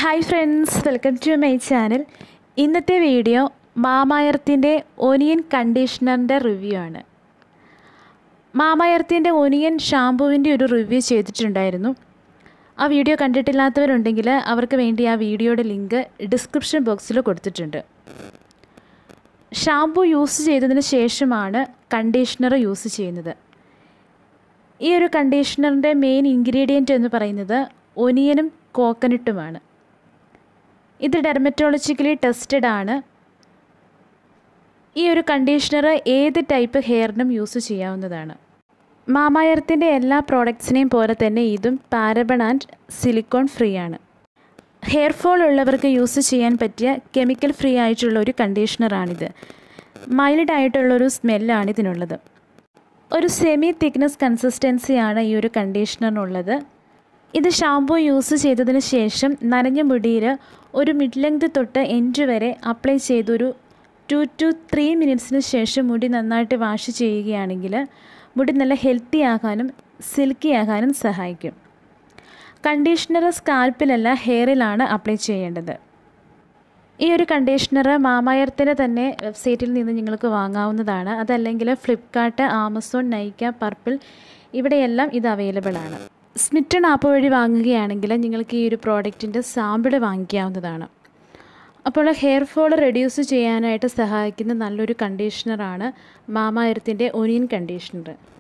hi friends welcome to my channel ഇന്നത്തെ video മാമായർത്തിൻ്റെ onion കണ്ടീഷണറിൻ്റെ റിവ്യൂ ആണ് മാമായർത്തിൻ്റെ ഒനിയൻ ഷാമ്പുവിൻ്റെ ഒരു റിവ്യൂ ചെയ്തിട്ടുണ്ടായിരുന്നു ആ വീഡിയോ കണ്ടിട്ടില്ലാത്തവരുണ്ടെങ്കിൽ അവർക്ക് വേണ്ടി ആ വീഡിയോയുടെ ലിങ്ക് ഡിസ്ക്രിപ്ഷൻ ബോക്സിൽ കൊടുത്തിട്ടുണ്ട് ഷാമ്പു യൂസ് ചെയ്തതിന് ശേഷമാണ് കണ്ടീഷണർ യൂസ് ചെയ്യുന്നത് ഈ ഒരു കണ്ടീഷണറിൻ്റെ മെയിൻ ഇൻഗ്രീഡിയൻറ്റ് എന്ന് പറയുന്നത് ഒനിയനും കോക്കനട്ടുമാണ് ഇത് ഡെർമറ്റോളജിക്കലി ടെസ്റ്റഡ് ആണ് ഈ ഒരു കണ്ടീഷണർ ഏത് ടൈപ്പ് ഹെയറിനും യൂസ് ചെയ്യാവുന്നതാണ് മാമായർത്തിൻ്റെ എല്ലാ പ്രോഡക്ട്സിനെയും പോലെ തന്നെ ഇതും പാരബൺ ആൻഡ് സിലിക്കോൺ ഫ്രീ ആണ് ഹെയർ ഫോൾ ഉള്ളവർക്ക് യൂസ് ചെയ്യാൻ പറ്റിയ കെമിക്കൽ ഫ്രീ ആയിട്ടുള്ള ഒരു കണ്ടീഷണറാണിത് മൈൽഡ് ആയിട്ടുള്ളൊരു സ്മെല്ലാണ് ഇതിനുള്ളത് ഒരു സെമി തിക്നെസ് കൺസിസ്റ്റൻസിയാണ് ഈ ഒരു കണ്ടീഷണറിനുള്ളത് ഇത് ഷാമ്പു യൂസ് ചെയ്തതിന് ശേഷം നനഞ്ഞ മുടിയിൽ ഒരു മിഡ് ലെങ്ത് തൊട്ട് എൻഡ് വരെ അപ്ലൈ ചെയ്തൊരു ടു ടു ത്രീ മിനിറ്റ്സിന് ശേഷം മുടി നന്നായിട്ട് വാഷ് ചെയ്യുകയാണെങ്കിൽ മുടി നല്ല ഹെൽത്തി ആകാനും സിൽക്കി ആകാനും സഹായിക്കും കണ്ടീഷണർ സ്കാൽപ്പിലല്ല ഹെയറിലാണ് അപ്ലൈ ചെയ്യേണ്ടത് ഈ ഒരു കണ്ടീഷണർ മാമായർത്തിൻ്റെ തന്നെ വെബ്സൈറ്റിൽ നിന്ന് നിങ്ങൾക്ക് വാങ്ങാവുന്നതാണ് അതല്ലെങ്കിൽ ഫ്ലിപ്കാർട്ട് ആമസോൺ നൈക്ക പർപ്പിൾ ഇവിടെയെല്ലാം ഇത് അവൈലബിൾ ആണ് സ്മിറ്റൺ ആപ്പ് വഴി വാങ്ങുകയാണെങ്കിൽ നിങ്ങൾക്ക് ഈ ഒരു പ്രോഡക്റ്റിൻ്റെ സാമ്പിൾ വാങ്ങിക്കാവുന്നതാണ് അപ്പോൾ ഹെയർ ഫോൾ റെഡ്യൂസ് ചെയ്യാനായിട്ട് സഹായിക്കുന്ന നല്ലൊരു കണ്ടീഷണറാണ് മാമായർത്തിൻ്റെ ഒനിയൻ കണ്ടീഷണർ